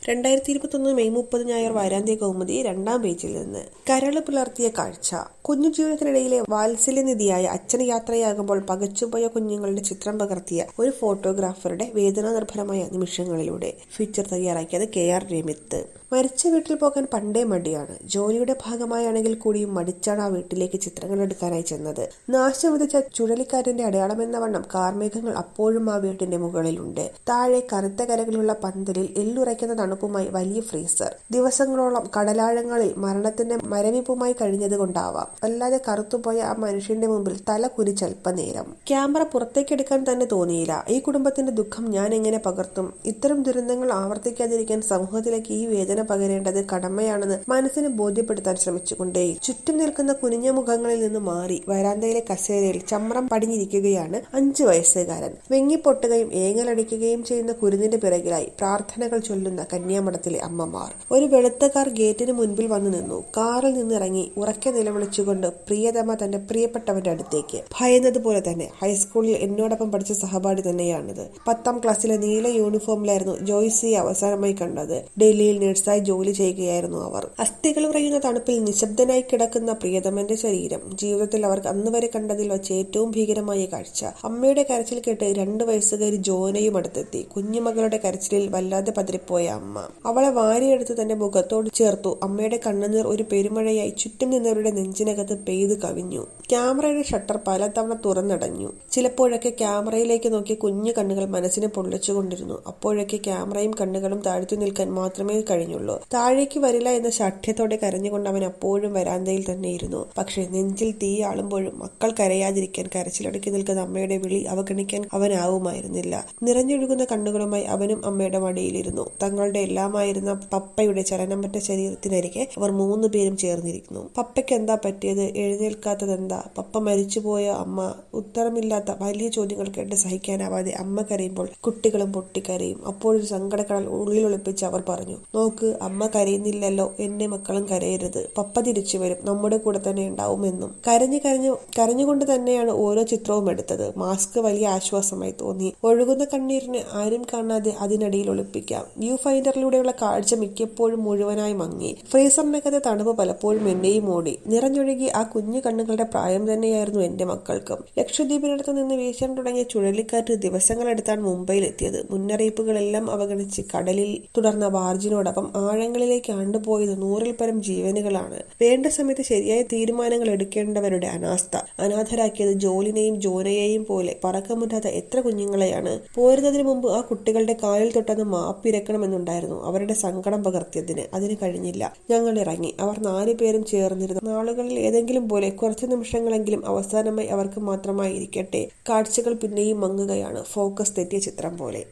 രണ്ടായിരത്തി ഇരുപത്തൊന്ന് മെയ് മുപ്പത് ഞായർ വാരാന്ത്യ കൗമുദി രണ്ടാം പേജിൽ നിന്ന് കരള് പിളർത്തിയ കാഴ്ച കുഞ്ഞു ജീവിതത്തിനിടയിലെ വാത്സല്യനിധിയായ അച്ഛന് യാത്രയാകുമ്പോൾ പകച്ചുപോയ കുഞ്ഞുങ്ങളുടെ ചിത്രം പകർത്തിയ ഒരു ഫോട്ടോഗ്രാഫറുടെ വേദനാനിർഭരമായ നിമിഷങ്ങളിലൂടെ ഫീച്ചർ തയ്യാറാക്കിയത് കെ ആർ രമിത്ത് മരിച്ച വീട്ടിൽ പോകാൻ പണ്ടേ മടിയാണ് ജോലിയുടെ ഭാഗമായാണെങ്കിൽ കൂടിയും മടിച്ചാണ് ആ വീട്ടിലേക്ക് ചിത്രങ്ങൾ എടുക്കാനായി ചെന്നത് നാശം വിതച്ച ചുഴലിക്കാറ്റിന്റെ അടയാളമെന്ന വണ്ണം കാർമേഘങ്ങൾ അപ്പോഴും ആ വീട്ടിന്റെ മുകളിലുണ്ട് താഴെ കറുത്ത കരകളുള്ള പന്തലിൽ എല്ലുറയ്ക്കുന്ന തണുപ്പുമായി വലിയ ഫ്രീസർ ദിവസങ്ങളോളം കടലാഴങ്ങളിൽ മരണത്തിന്റെ മരവിപ്പുമായി കഴിഞ്ഞതുകൊണ്ടാവാം അല്ലാതെ കറുത്തുപോയ ആ മനുഷ്യന്റെ മുമ്പിൽ തല കുനിച്ചൽപ്പനേരം ക്യാമറ പുറത്തേക്കെടുക്കാൻ തന്നെ തോന്നിയില്ല ഈ കുടുംബത്തിന്റെ ദുഃഖം ഞാൻ എങ്ങനെ പകർത്തും ഇത്തരം ദുരന്തങ്ങൾ ആവർത്തിക്കാതിരിക്കാൻ സമൂഹത്തിലേക്ക് ഈ വേദന പകരേണ്ടത് കടമയാണെന്ന് മനസ്സിന് ബോധ്യപ്പെടുത്താൻ ശ്രമിച്ചുകൊണ്ടേ ചുറ്റും നിൽക്കുന്ന കുനിഞ്ഞ മുഖങ്ങളിൽ നിന്ന് മാറി വരാന്തയിലെ കസേരയിൽ ചമ്രം പടിഞ്ഞിരിക്കുകയാണ് അഞ്ചു വയസ്സുകാരൻ വെങ്ങിപ്പൊട്ടുകയും ഏങ്ങലടിക്കുകയും ചെയ്യുന്ന കുരുന്നിന്റെ പിറകിലായി പ്രാർത്ഥനകൾ ചൊല്ലുന്ന കന്യാമഠത്തിലെ അമ്മമാർ ഒരു വെളുത്ത കാർ ഗേറ്റിന് മുൻപിൽ വന്നു നിന്നു കാറിൽ നിന്നിറങ്ങി ഉറക്കെ നിലവിളിച്ചുകൊണ്ട് പ്രിയതമ തന്റെ പ്രിയപ്പെട്ടവന്റെ അടുത്തേക്ക് ഭയന്നതുപോലെ തന്നെ ഹൈസ്കൂളിൽ എന്നോടൊപ്പം പഠിച്ച സഹപാഠി തന്നെയാണിത് പത്താം ക്ലാസ്സിലെ നീല യൂണിഫോമിലായിരുന്നു ജോയ്സിയെ അവസാനമായി കണ്ടത് ഡൽഹിയിൽ നഴ്സായി ജോലി ചെയ്യുകയായിരുന്നു അവർ അസ്ഥികൾ ഉറയുന്ന തണുപ്പിൽ നിശബ്ദനായി കിടക്കുന്ന പ്രിയതമന്റെ ശരീരം ജീവിതത്തിൽ അവർ അന്ന് വരെ കണ്ടതിൽ വെച്ച് ഏറ്റവും ഭീകരമായ കാഴ്ച അമ്മയുടെ കരച്ചിൽ കേട്ട് രണ്ടു വയസ്സുകാരി ജോനയും അടുത്തെത്തി കുഞ്ഞുമകളുടെ കരച്ചിലിൽ വല്ലാതെ പതിരിപ്പോയ അമ്മ അവളെ വാരിയെടുത്ത് തന്റെ മുഖത്തോട് ചേർത്തു അമ്മയുടെ കണ്ണുനീർ ഒരു പെരുമഴയായി ചുറ്റും നിന്നവരുടെ നെഞ്ചിനകത്ത് പെയ്തു കവിഞ്ഞു ക്യാമറയുടെ ഷട്ടർ പലതവണ തുറന്നടഞ്ഞു ചിലപ്പോഴൊക്കെ ക്യാമറയിലേക്ക് നോക്കി കുഞ്ഞു കണ്ണുകൾ മനസ്സിനെ പൊള്ളിച്ചുകൊണ്ടിരുന്നു അപ്പോഴൊക്കെ ക്യാമറയും കണ്ണുകളും താഴ്ത്തി നിൽക്കാൻ മാത്രമേ കഴിഞ്ഞുള്ളൂ താഴേക്ക് വരില്ല എന്ന ശഠ്യത്തോടെ കരഞ്ഞുകൊണ്ട് അവൻ അപ്പോഴും വരാന്തയിൽ തന്നെയിരുന്നു പക്ഷെ നെഞ്ചിൽ തീ ആളുമ്പോഴും മക്കൾ കരയാതിരിക്കാൻ കരച്ചിലടക്കി നിൽക്കുന്ന അമ്മയുടെ വിളി അവഗണിക്കാൻ അവനാവുമായിരുന്നില്ല നിറഞ്ഞൊഴുകുന്ന കണ്ണുകളുമായി അവനും അമ്മയുടെ മടിയിലിരുന്നു തങ്ങളുടെ എല്ലാമായിരുന്ന പപ്പയുടെ ചലനമറ്റ ശരീരത്തിനരികെ അവർ മൂന്ന് പേരും ചേർന്നിരിക്കുന്നു പപ്പയ്ക്ക് എന്താ പറ്റിയത് എഴുന്നേൽക്കാത്തതെന്താ പപ്പ മരിച്ചുപോയ അമ്മ ഉത്തരമില്ലാത്ത വലിയ ചോദ്യങ്ങൾ കേട്ട് സഹിക്കാനാവാതെ അമ്മ കരയുമ്പോൾ കുട്ടികളും പൊട്ടിക്കരയും അപ്പോഴൊരു സങ്കടക്കടൽ ഉള്ളിൽ ഒളിപ്പിച്ച് അവർ പറഞ്ഞു നോക്ക് അമ്മ കരയുന്നില്ലല്ലോ എന്റെ മക്കളും കരയരുത് പപ്പ തിരിച്ചു വരും നമ്മുടെ കൂടെ തന്നെ ഉണ്ടാവുമെന്നും കരഞ്ഞു കരഞ്ഞു കരഞ്ഞുകൊണ്ട് തന്നെയാണ് ഓരോ ചിത്രവും എടുത്തത് മാസ്ക് വലിയ ആശ്വാസമായി തോന്നി ഒഴുകുന്ന കണ്ണീരിന് ആരും കാണാതെ അതിനടിയിൽ ഒളിപ്പിക്കാം വ്യൂ ഫൈൻഡറിലൂടെയുള്ള കാഴ്ച മിക്കപ്പോഴും മുഴുവനായി മങ്ങി ഫ്രീസറിനകത്തെ തണുപ്പ് പലപ്പോഴും എന്നെയും ഓടി നിറഞ്ഞൊഴുകി ആ കുഞ്ഞു കണ്ണുകളുടെ പ്രായം തന്നെയായിരുന്നു എന്റെ മക്കൾക്കും ലക്ഷദ്വീപിനടുത്ത് നിന്ന് വീശാൻ തുടങ്ങിയ ചുഴലിക്കാറ്റ് ദിവസങ്ങളെടുത്താണ് മുംബൈയിലെത്തിയത് മുന്നറിയിപ്പുകളെല്ലാം അവഗണിച്ച് കടലിൽ തുടർന്ന ബാർജിനോടൊപ്പം ആഴങ്ങളിലേക്ക് ആണ്ടുപോയത് നൂറിൽ പരം ജീവനുകളാണ് വേണ്ട സമയത്ത് ശരിയായ തീരുമാനങ്ങൾ എടുക്കേണ്ടവരുടെ അനാസ്ഥ അനാഥരാക്കിയത് ജോലിനെയും ജോനയെയും പോലെ പറക്കമുറ്റാത്ത എത്ര കുഞ്ഞുങ്ങളെയാണ് പോരുന്നതിന് മുമ്പ് ആ കുട്ടികളുടെ കാലിൽ തൊട്ടന്ന് മാപ്പിരക്കണമെന്നുണ്ടായിരുന്നു അവരുടെ സങ്കടം പകർത്തിയതിന് അതിന് കഴിഞ്ഞില്ല ഞങ്ങൾ ഇറങ്ങി അവർ നാലു പേരും ചേർന്നിരുന്നു നാളുകളിൽ ഏതെങ്കിലും പോലെ കുറച്ചു നിമിഷങ്ങളെങ്കിലും അവസാനമായി അവർക്ക് മാത്രമായി ഇരിക്കട്ടെ കാഴ്ചകൾ പിന്നെയും മങ്ങുകയാണ് ഫോക്കസ് തെറ്റിയ ചിത്രം പോലെ